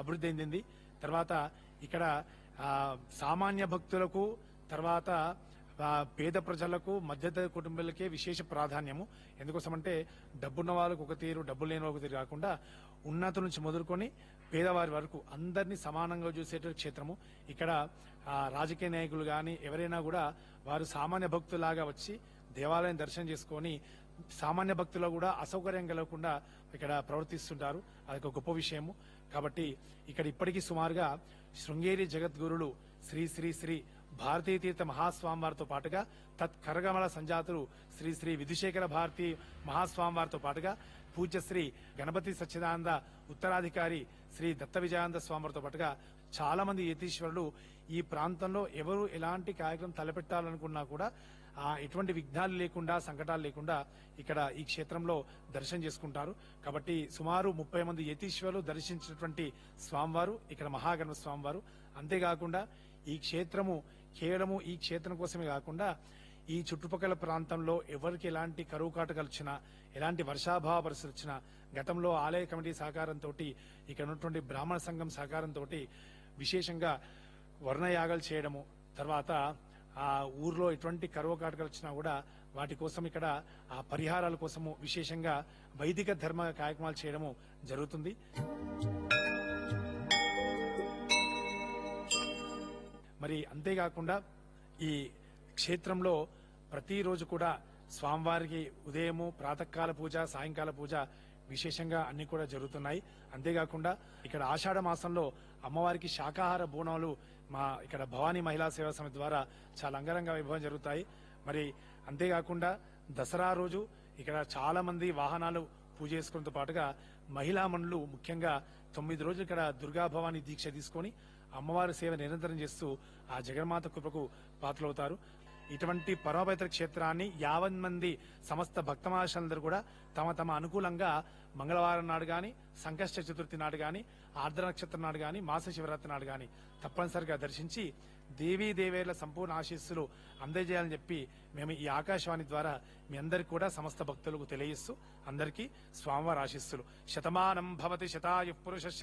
అభివృద్ధి చెందింది తర్వాత ఇక్కడ ఆ, సామాన్య భక్తులకు తర్వాత ఆ, పేద ప్రజలకు మధ్యతర కుటుంబాలకే విశేష ప్రాధాన్యము ఎందుకోసమంటే డబ్బున్న వాళ్ళకు ఒక తీరు డబ్బు లేని వాళ్ళకు ఒక తీరు కాకుండా ఉన్నత నుంచి మొదలుకొని పేదవారి వరకు అందరినీ సమానంగా చూసేటువంటి క్షేత్రము ఇక్కడ ఆ, రాజకీయ నాయకులు కానీ ఎవరైనా కూడా వారు సామాన్య భక్తులాగా వచ్చి దేవాలయం దర్శనం చేసుకొని సామాన్య భక్తులు కూడా అసౌకర్యం కలగకుండా ఇక్కడ ప్రవర్తిస్తుంటారు అదొక గొప్ప విషయము కాబట్టి ఇక్కడ ఇప్పటికీ సుమారుగా శృంగేరి జగద్గురులు శ్రీ శ్రీ శ్రీ భారతీ తీర్థ మహాస్వామి వారితో పాటుగా తత్ కరగమల సంజాతులు శ్రీ శ్రీ విధుశేఖర భారతి మహాస్వామి వారితో పాటుగా పూజ్య శ్రీ గణపతి సచ్చిదానంద ఉత్తరాధికారి శ్రీ దత్త విజయానంద స్వామి వారితో పాటుగా చాలా మంది యతీశ్వరులు ఈ ప్రాంతంలో ఎవరు ఎలాంటి కార్యక్రమం తలపెట్టాలనుకున్నా కూడా ఆ ఎటువంటి విఘ్నాలు లేకుండా సంకటాలు లేకుండా ఇక్కడ ఈ క్షేత్రంలో దర్శనం చేసుకుంటారు కాబట్టి సుమారు ముప్పై మంది యతీశ్వరులు దర్శించినటువంటి స్వామివారు ఇక్కడ మహాగణపతి స్వామివారు అంతేకాకుండా ఈ క్షేత్రము కేవలము ఈ క్షేత్రం కోసమే కాకుండా ఈ చుట్టుపక్కల ప్రాంతంలో ఎవరికి ఎలాంటి కరువు కాటకాలు వచ్చినా ఎలాంటి వర్షాభావ పరిస్థితులు వచ్చినా గతంలో ఆలయ కమిటీ సహకారంతో ఇక్కడ ఉన్నటువంటి బ్రాహ్మణ సంఘం సహకారంతో విశేషంగా వర్ణయాగాలు చేయడము తర్వాత ఆ ఊర్లో ఎటువంటి కరువు కాటకాలు వచ్చినా కూడా వాటి కోసం ఇక్కడ ఆ పరిహారాల కోసము విశేషంగా వైదిక ధర్మ కార్యక్రమాలు చేయడము జరుగుతుంది మరి అంతేకాకుండా ఈ క్షేత్రంలో ప్రతిరోజు కూడా స్వామివారికి ఉదయము ప్రాతకాల పూజ సాయంకాల పూజ విశేషంగా అన్ని కూడా జరుగుతున్నాయి అంతేకాకుండా ఇక్కడ ఆషాఢ మాసంలో అమ్మవారికి శాకాహార బోనాలు మా ఇక్కడ భవానీ మహిళా సేవా సమితి ద్వారా చాలా అంగరంగ వైభవం జరుగుతాయి మరి అంతేకాకుండా దసరా రోజు ఇక్కడ చాలా మంది వాహనాలు పూజ చేసుకోవడంతో పాటుగా మహిళా మనులు ముఖ్యంగా తొమ్మిది రోజులు ఇక్కడ దుర్గా భవానీ దీక్ష తీసుకొని అమ్మవారి సేవ నిరంతరం చేస్తూ ఆ జగన్మాత కృపకు పాత్రలవుతారు ఇటువంటి పరమపవిత్ర క్షేత్రాన్ని యావన్ మంది సమస్త భక్తమాషలందరూ కూడా తమ తమ అనుకూలంగా మంగళవారం నాడు గాని సంకష్ట చతుర్థి నాడు గాని ఆర్ద్ర నక్షత్రం నాడు గాని మాస శివరాత్రి నాడు గాని తప్పనిసరిగా దర్శించి దేవీ దేవేర్ల సంపూర్ణ ఆశీస్సులు అందజేయాలని చెప్పి మేము ఈ ఆకాశవాణి ద్వారా మీ అందరికి కూడా సమస్త భక్తులకు తెలియజేస్తూ అందరికీ స్వామివారి ఆశీస్సులు శతమానం భవతి శతాయు పురుష